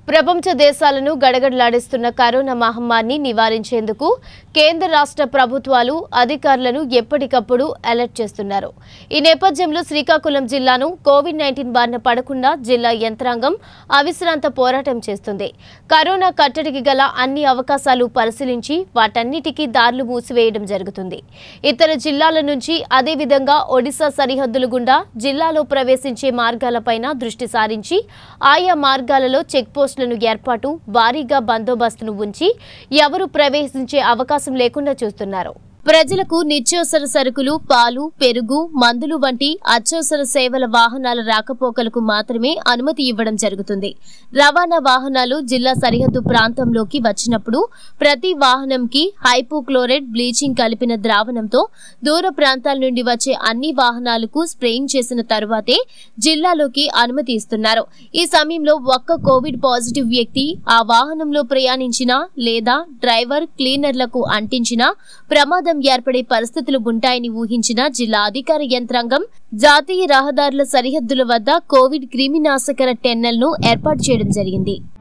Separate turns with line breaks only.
ప్రపంచ దేశాలను గడగడలాడిస్తున్న కరోనా మహమ్మారిని నివారించేందుకు కేంద్ర రాష్ట్ర ప్రభుత్వాలు అధికారులను ఎప్పటికప్పుడు అలర్ట్ చేస్తున్నారు ఈ నేపథ్యంలో శ్రీకాకుళం జిల్లాను కోవిడ్ నైన్టీన్ బారిన పడకుండా జిల్లా యంత్రాంగం అవిశ్రాంత పోరాటం చేస్తుంది కరోనా కట్టడికి గల అన్ని అవకాశాలు పరిశీలించి వాటన్నిటికీ దారులు మూసివేయడం జరుగుతుంది ఇతర జిల్లాల నుంచి అదేవిధంగా ఒడిశా సరిహద్దులు గుండా జిల్లాలో ప్రవేశించే మార్గాలపైన దృష్టి సారించి ఆయా మార్గాలలో చెక్ పోస్టులను ఏర్పాటు భారీగా బందోబస్తును ఉంచి ఎవరు ప్రవేశించే అవకాశం లేకుండా చూస్తున్నారు ప్రజలకు నిత్యావసర సరుకులు పాలు పెరుగు మందులు వంటి అత్యవసర సేవల వాహనాల రాకపోకలకు మాత్రమే అనుమతి ఇవ్వడం జరుగుతుంది రవాణా వాహనాలు జిల్లా సరిహద్దు ప్రాంతంలోకి వచ్చినప్పుడు ప్రతి వాహనంకి హైపోక్లోరైడ్ బ్లీచింగ్ కలిపిన ద్రావణంతో దూర ప్రాంతాల నుండి వచ్చే అన్ని వాహనాలకు స్ప్రేయింగ్ చేసిన తరువాతే జిల్లాలోకి అనుమతి ఇస్తున్నారు ఈ సమయంలో ఒక్క కోవిడ్ పాజిటివ్ వ్యక్తి ఆ వాహనంలో ప్రయాణించినా లేదా డ్రైవర్ క్లీనర్లకు అంటించినా ప్రమాదం ఏర్పడే పరిస్థితులు ఉంటాయని ఊహించిన జిల్లా అధికార యంత్రాంగం జాతీయ రహదారుల సరిహద్దుల వద్ద కోవిడ్ క్రిమినాశకర టెన్నెల్ను ఏర్పాటు చేయడం జరిగింది